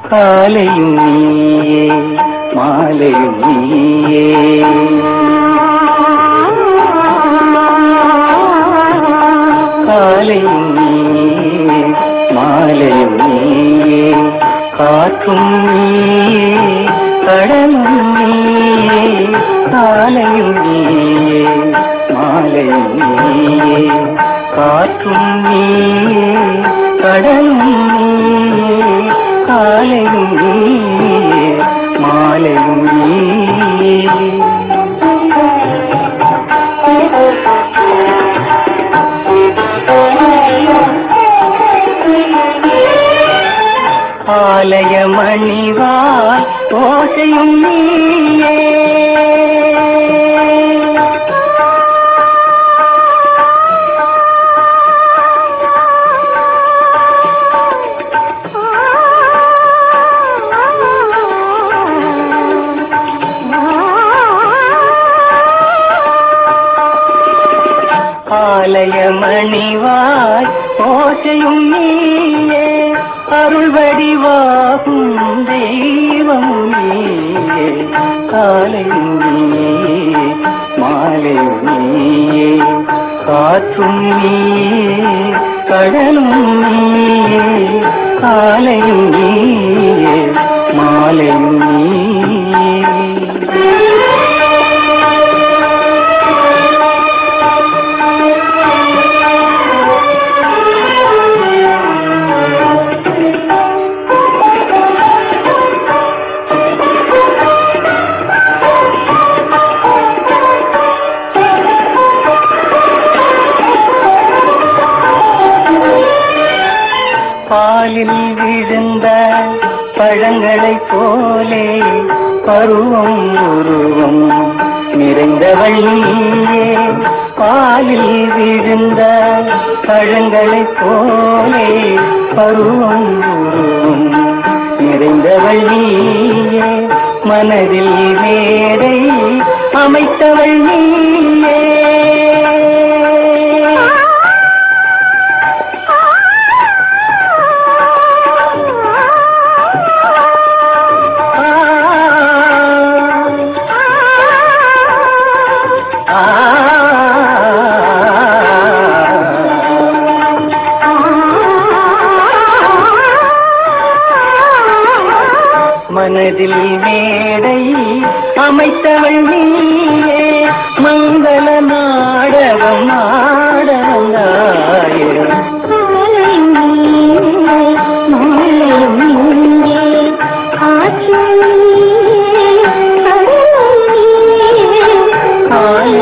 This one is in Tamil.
காலையும் நீயே மாலையும் நீயே காலையும் நீயே மாலையும் நீயே காற்றும் நீயே கடலும் நீயே காலையும் நீயே மாலையும் நீயே காற்றும் நீயே கடலும் நீயே காலையும் நீயே மாலையும் நீயே ஆலய மணிவால் ஓசையும் நீயே ஆலய மணிவாய் ஓசையும் நீயே அருள் வடிவாகும் தெய்வம் நீயே காலையும் நீயே மாலையும் நீயே காற்றும் நீயே கடலும் நீயே காலையும் நீயே மாலையும் நீயே பாலில் விழுந்த பழங்களைப் போலே பருவம் உருவம் நிறைந்தவள் நீயே பாலில் விழுந்த பழங்களைப் போலே பருவம் உருவம் நிறைந்தவள் நீயே மனதில் மேடை அமைத்தவள் நீயே மனதில் மேடை அமைத்தவள் நீயே மங்கள நாடகம் ஆட வந்தாயிரம் காலை